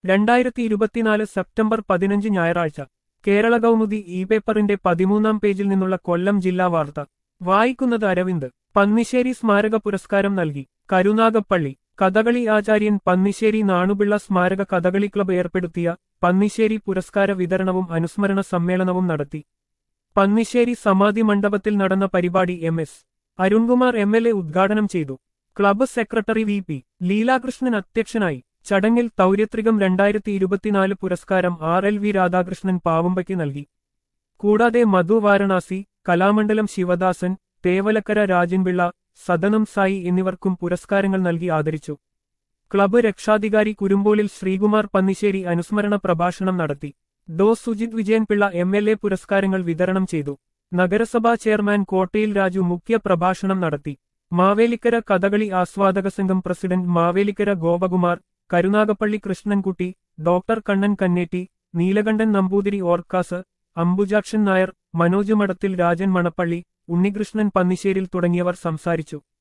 രണ്ടായിരത്തി ഇരുപത്തിനാല് സെപ്റ്റംബർ പതിനഞ്ച് ഞായറാഴ്ച കേരള കൗമുദി ഇ പേപ്പറിന്റെ പതിമൂന്നാം പേജിൽ നിന്നുള്ള കൊല്ലം ജില്ലാ വാർത്ത വായിക്കുന്നത് അരവിന്ദ് പന്നിശ്ശേരി സ്മാരക പുരസ്കാരം നൽകി കരുനാഗപ്പള്ളി കഥകളി ആചാര്യൻ പന്നിശ്ശേരി നാണുപിള്ള സ്മാരക കഥകളി ക്ലബ്ബ് ഏർപ്പെടുത്തിയ പന്നിശ്ശേരി പുരസ്കാര വിതരണവും അനുസ്മരണ സമ്മേളനവും നടത്തി പന്നിശ്ശേരി സമാധി മണ്ഡപത്തിൽ നടന്ന പരിപാടി M S Arunkumar M L A ഉദ്ഘാടനം ചെയ്തു club secretary V P Leelakrishnan അധ്യക്ഷനായി ചടങ്ങിൽ തൗര്യത്രികം രണ്ടായിരത്തി ഇരുപത്തിനാല് പുരസ്കാരം ആർ എൽ വി രാധാകൃഷ്ണൻ പാവുമ്പയ്ക്ക് നൽകി കൂടാതെ മധു വാരണാസി കലാമണ്ഡലം ശിവദാസൻ തേവലക്കര രാജൻപിള്ള സദനം സായി എന്നിവർക്കും പുരസ്കാരങ്ങൾ നൽകി ആദരിച്ചു ക്ലബ്ബ് രക്ഷാധികാരി കുരുമ്പോളിൽ ശ്രീകുമാർ പന്നിശ്ശേരി അനുസ്മരണ പ്രഭാഷണം നടത്തി Dr Sujith Vijayanpillai M L A പുരസ്കാരങ്ങൾ വിതരണം ചെയ്തു നഗരസഭാ ചെയർമാൻ കോട്ടയിൽ രാജു മുഖ്യ പ്രഭാഷണം നടത്തി മാവേലിക്കര കഥകളി ആസ്വാദക സംഘം പ്രസിഡന്റ് മാവേലിക്കര ഗോപകുമാർ കരുനാഗപ്പള്ളി കൃഷ്ണൻകുട്ടി ഡോക്ടർ കണ്ണൻ കന്നേറ്റി നീലകണ്ഠൻ നമ്പൂതിരി ഓർക്കാസ് അംബുജാക്ഷൻ നായർ മനോജ് മഠത്തിൽ രാജൻ മണപ്പള്ളി ഉണ്ണികൃഷ്ണൻ പന്നിശ്ശേരിൽ തുടങ്ങിയവർ സംസാരിച്ചു